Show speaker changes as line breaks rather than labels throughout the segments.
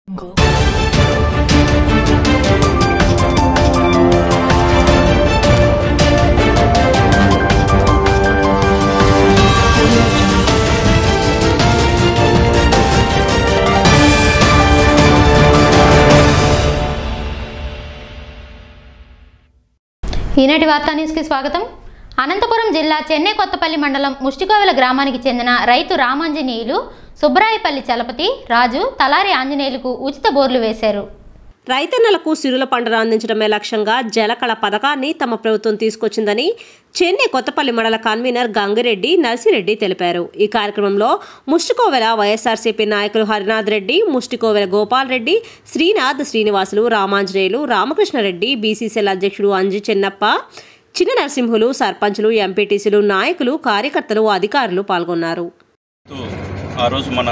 ఈనాటి వార్తా న్యూస్కి స్వాగతం అనంతపురం జిల్లా చెన్నై కొత్తపల్లి మండలం ముష్టికోవెల గ్రామానికి చెందిన రైతు రామాంజనేయులు సుబ్బరాయపల్లి చలపతి రాజు తలారి ఆంజనేయులకు ఉచిత బోర్లు వేశారు
రైతన్నలకు సిరుల పంటను అందించడమే లక్ష్యంగా జలకళ పథకాన్ని తమ ప్రభుత్వం తీసుకొచ్చిందని చెన్నై కొత్తపల్లి మండల కన్వీనర్ గంగిరెడ్డి నర్సిరెడ్డి తెలిపారు ఈ కార్యక్రమంలో ముష్టికోవెల వైఎస్ఆర్సీపీ నాయకులు హరినాథ్ రెడ్డి ముష్టికోవెల గోపాల్ రెడ్డి శ్రీనాథ్ శ్రీనివాసులు రామాంజనేయులు రామకృష్ణారెడ్డి బీసీసీఎల్ అధ్యక్షుడు అంజి చెన్నప్ప చిన్న నరసింహులు సర్పంచులు ఎంపీటీసీలు నాయకులు కార్యకర్తలు అధికారులు పాల్గొన్నారు
తో ఆ రోజు మన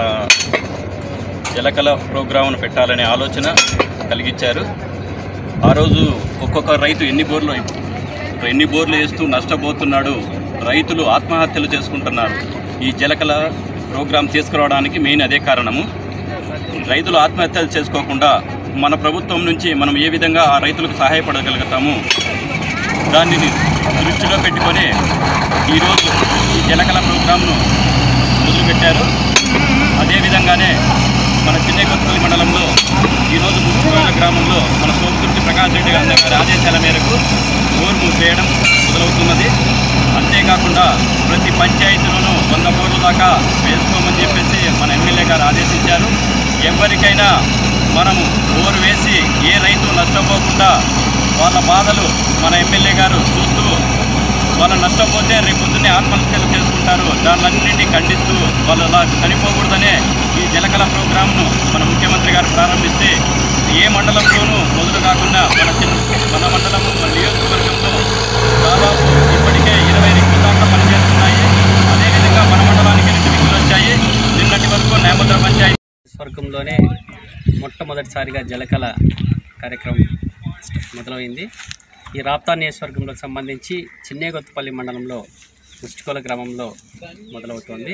జలకళ ప్రోగ్రామ్ను పెట్టాలనే ఆలోచన కలిగించారు ఆ రోజు ఒక్కొక్క రైతు ఎన్ని బోర్లు ఎన్ని బోర్లు వేస్తూ నష్టపోతున్నాడు రైతులు ఆత్మహత్యలు చేసుకుంటున్నారు ఈ జలకళ ప్రోగ్రాం తీసుకురావడానికి మెయిన్ అదే కారణము రైతులు ఆత్మహత్యలు చేసుకోకుండా మన ప్రభుత్వం నుంచి మనం ఏ విధంగా ఆ రైతులకు సహాయపడగలుగుతాము దానిని దృష్టిలో పెట్టుకొని ఈరోజు ఈ జలకళ ప్రోగ్రాంను మొదలుపెట్టారు అదేవిధంగానే మన చెన్నై కొత్తపల్లి మండలంలో ఈరోజు ముఖ్యమైన గ్రామంలో మన సోపుతుర్తి ప్రకాష్ రెడ్డి గారి గారి ఆదేశాల మేరకు బోర్లు వేయడం మొదలవుతున్నది అంతేకాకుండా ప్రతి పంచాయతీలోనూ వంద బోర్లు దాకా వేసుకోమని చెప్పేసి మన ఎమ్మెల్యే గారు ఆదేశించారు ఎవరికైనా మనము బోరు వేసి ఏ రైతు నష్టపోకుండా వాళ్ళ బాధలు మన ఎమ్మెల్యే గారు చూస్తూ వాళ్ళు నష్టపోతే రేపు పొద్దున్నే ఆత్మహత్యలు చేసుకుంటారు దానిలన్నింటినీ ఖండిస్తూ వాళ్ళు అలా చనిపోకూడదనే ఈ జలకళ ప్రోగ్రాంను మన ముఖ్యమంత్రి గారు ప్రారంభిస్తే ఏ మండలంలోనూ మొదలు కాకుండా మన చిన్న మన మండలము మన నియోజకవర్గంలో దాదాపు ఇప్పటికే ఇరవై రిక్తులు దాకా పనిచేస్తున్నాయి అదేవిధంగా మన మండలానికి రెండు రిక్తులు వచ్చాయి నిన్నటి వరకు నేమద్ర పంచాయతీ
నియోజకవర్గంలోనే మొట్టమొదటిసారిగా జలకళ కార్యక్రమం మొదలైంది ఈ రాప్తా నియోజకవర్గంలోకి సంబంధించి చిన్నేగొత్తపల్లి మండలంలో ముష్టికోల గ్రామంలో మొదలవుతోంది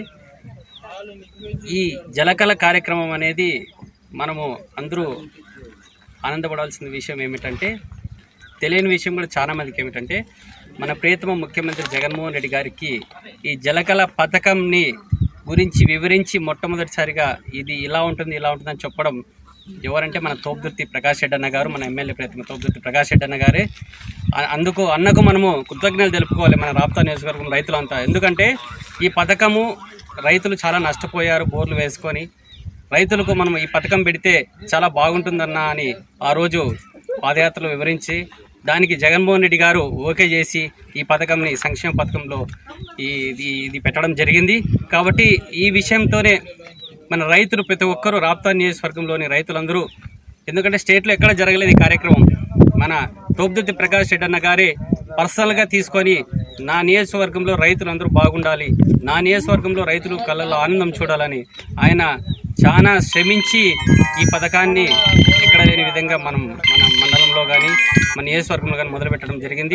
ఈ జలకళ కార్యక్రమం అనేది మనము అందరూ ఆనందపడాల్సిన విషయం ఏమిటంటే తెలియని విషయం కూడా చాలా మందికి ఏమిటంటే మన ప్రియతమ ముఖ్యమంత్రి జగన్మోహన్ రెడ్డి గారికి ఈ జలకళ పథకంని గురించి వివరించి మొట్టమొదటిసారిగా ఇది ఇలా ఉంటుంది ఇలా ఉంటుందని చెప్పడం ఎవరంటే మన తోపుదుర్తి ప్రకాష్ రెడ్డి అన్న గారు మన ఎమ్మెల్యే ప్రియతమ తోపుదుర్తి ప్రకాష్ రెడ్డి అన్న గారే ఆ- అందుకు అన్నకు మనము కృతజ్ఞతలు తెలుపుకోవాలి మన రాప్తా నియోజకవర్గం రైతులంతా ఎందుకంటే ఈ పథకము రైతులు చాలా నష్టపోయారు బోర్లు వేసుకొని రైతులకు మనం ఈ పథకం పెడితే చాలా బాగుంటుందన్న అని ఆ రోజు పాదయాత్రలు వివరించి దానికి జగన్మోహన్ రెడ్డి గారు ఓకే చేసి ఈ పథకంని సంక్షేమ పథకంలో ఈ ఇది ఇది పెట్టడం జరిగింది కాబట్టి ఈ విషయంతోనే మన రైతులు ప్రతి ఒక్కరూ రాప్తా నియోజకవర్గంలోని రైతులందరూ ఎందుకంటే స్టేట్లో ఎక్కడ జరగలేదు ఈ కార్యక్రమం మన తోపుదుర్తి ప్రకాష్ రెడ్డి అన్న గారే పర్సనల్గా తీసుకొని నా నియోజకవర్గంలో రైతులందరూ బాగుండాలి నా నియోజకవర్గంలో రైతులు కళ్ళల్లో ఆనందం చూడాలని ఆయన చాలా శ్రమించి ఈ పథకాన్ని ఎక్కడ లేని విధంగా మనం మన మండలంలో కానీ మన నియోజకవర్గంలో కానీ మొదలుపెట్టడం జరిగింది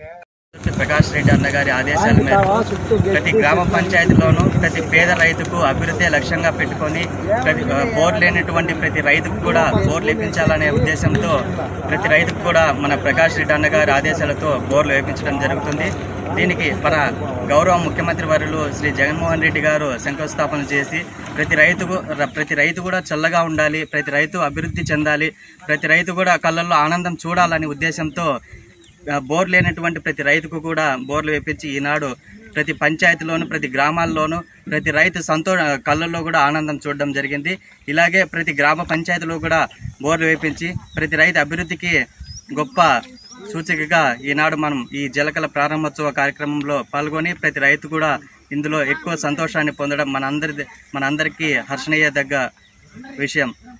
ప్రకాష్ రెడ్డి అన్న గారి ఆదేశాల మేరకు ప్రతి గ్రామ పంచాయతీలోనూ ప్రతి పేద రైతుకు అభివృద్ధి లక్ష్యంగా పెట్టుకొని ప్రతి ఆ, బోర్ లేనటువంటి ప్రతి రైతుకు కూడా బోర్లు వేపించాలనే ఉద్దేశంతో ప్రతి రైతుకు కూడా మన ప్రకాష్ రెడ్డి అన్న గారి ఆదేశాలతో బోర్లు వేపించడం జరుగుతుంది దీనికి మన గౌరవ ముఖ్యమంత్రి వర్యులు శ్రీ జగన్మోహన్ రెడ్డి గారు శంకుస్థాపన చేసి ప్రతి రైతుకు ర- ప్రతి రైతు కూడా చల్లగా ఉండాలి ప్రతి రైతు అభివృద్ధి చెందాలి ప్రతి రైతు కూడా కళ్ళల్లో ఆనందం చూడాలనే ఉద్దేశంతో ఆ, బోర్ లేనటువంటి ప్రతి రైతుకు కూడా బోర్లు వేపించి ఈనాడు ప్రతి పంచాయతీలోను ప్రతి గ్రామాల్లోనూ ప్రతి రైతు సంతో కళ్ళల్లో కూడా ఆనందం చూడడం జరిగింది ఇలాగే ప్రతి గ్రామ పంచాయతీలో కూడా బోర్లు వేపించి ప్రతి రైతు అభివృద్ధికి గొప్ప సూచికగా ఈనాడు మనం ఈ జలకల ప్రారంభోత్సవ కార్యక్రమంలో పాల్గొని ప్రతి రైతు కూడా ఇందులో ఎక్కువ సంతోషాన్ని పొందడం మనందరి మనందరికీ హర్షణీయదగ్గ విషయం